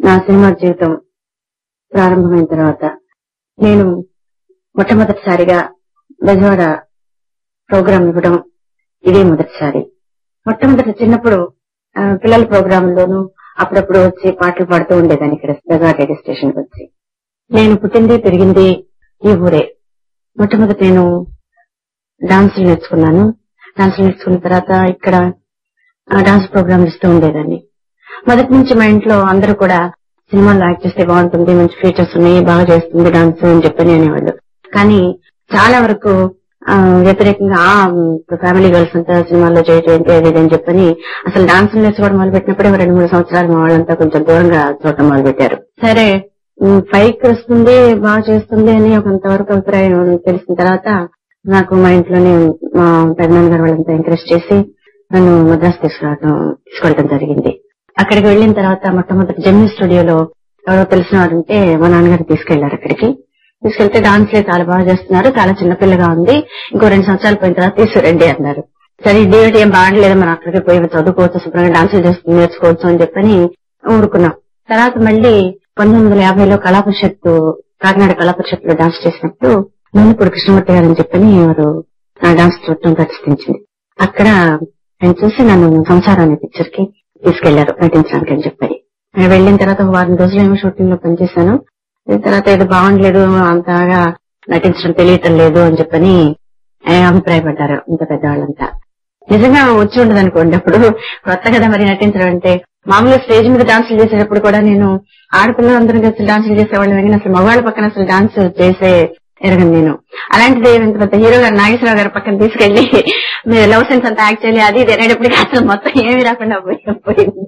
నా సినిమా జీవితం ప్రారంభమైన తర్వాత నేను మొట్టమొదటిసారిగా బెజవాడ ప్రోగ్రాం ఇవ్వడం ఇదే మొదటిసారి మొట్టమొదటి చిన్నప్పుడు ఆ, పిల్లల ప్రోగ్రాంలోనూ అప్పుడప్పుడు వచ్చి పాటలు పాడుతూ ఉండేదాన్ని ఇక్కడ బెజవాడ రేడియో స్టేషన్ కి వచ్చి నేను పుట్టింది పెరిగింది ఈ ఊరే మొట్టమొదటి నేను డాన్సులు నేర్చుకున్నాను డాన్సులు నేర్చుకున్న తర్వాత ఇక్కడ ఆ, డాన్స్ ప్రోగ్రాంలు ఇస్తూ ఉండేదాన్ని మొదటి నుంచి మా ఇంట్లో అందరూ కూడా సినిమాల్లో యాక్ట్ చేస్తే బాగుంటుంది మంచి ఫీచర్స్ ఉన్నాయి బాగా చేస్తుంది డాన్స్ అని చెప్పని అనేవాళ్ళు కానీ చాలా వరకు ఆ, వ్యతిరేకంగా ఆ ఫ్యామిలీ గర్ల్స్ అంతా సినిమాల్లో చేయటం ఏంటి అది ఇది అని చెప్పని అసలు డాన్స్ నేర్చుకోవడం మొదలు పెట్టినప్పుడే ఓ రెండు మూడు సంవత్సరాలు మా వాళ్ళంతా కొంచెం దూరంగా చూడటం మొదలు పెట్టారు సరే ఉమ్, పైకి వస్తుంది బాగా చేస్తుంది అని కొంతవరకు అభిప్రాయం తెలిసిన తర్వాత నాకు మా ఇంట్లోనే మా పెద్దనాన్న గారు వాళ్ళంతా ఎంకరేజ్ చేసి నన్ను మద్రాసు తీసుకురావడం తీసుకెళ్ళడం జరిగింది అక్కడికి వెళ్ళిన తర్వాత మొట్టమొదటి జెమిని స్టూడియోలో ఎవరో తెలిసిన వాడు ఉంటే మా నాన్నగారు తీసుకెళ్లారు అక్కడికి తీసుకెళ్తే డాన్స్ లే చాలా బాగా చేస్తున్నారు చాలా చిన్నపిల్లగా ఉంది ఇంకో రెండు సంవత్సరాలు పోయిన తర్వాత తీసుకురండి అన్నారు సరే డేవిడ్ ఏం బాగలేదు మనం అక్కడికి పోయి చదువుకోవచ్చు శుభ్రంగా డాన్సులు చేస్తూ నేర్చుకోవచ్చు అని చెప్పని ఊరుకున్నాం తర్వాత మళ్ళీ పంతొమ్మిది వందల యాభైలో కళాపరిషత్తు కాకినాడ కళాపరిషత్ లో డాన్స్ చేసినప్పుడు నూనెపూడి కృష్ణమూర్తి గారు అని చెప్పని వారు నా డాన్స్ చూడటం ప్రతిష్ఠించింది అక్కడ ఆయన చూసి నన్ను సంసారం అనే పిక్చర్ కి తీసుకెళ్లారు నటించడానికి అని చెప్పని నేను వెళ్ళిన తర్వాత ఒక వారం రోజులు ఏమో షూటింగ్ లో పనిచేశాను దాని తర్వాత ఏదో బాగుండలేదు అంతగా నటించడం తెలియటం లేదు అని చెప్పని ఆయన అభిప్రాయపడ్డారు ఇంత పెద్దవాళ్ళంతా నిజంగా వచ్చి ఉండదు అనుకోండి అప్పుడు కొత్త కదా మరి నటించడం అంటే మామూలుగా స్టేజ్ మీద డాన్సులు చేసేటప్పుడు కూడా నేను ఆడపిల్లలందరం కలిసి డాన్సులు చేసేవాళ్ళం కానీ అసలు మగవాళ్ళ పక్కన అసలు డాన్స్ చేసే ఎరగను నేను అలాంటిది ఇంత పెద్ద హీరో గారు నాగేశ్వరరావు గారి పక్కన తీసుకెళ్లి మీరు లవ్ సెన్స్ అంతా యాక్ట్ చేయాలి అది ఇది అనేటప్పటికి అసలు మొత్తం ఏమీ రాకుండా పోయి- పోయింది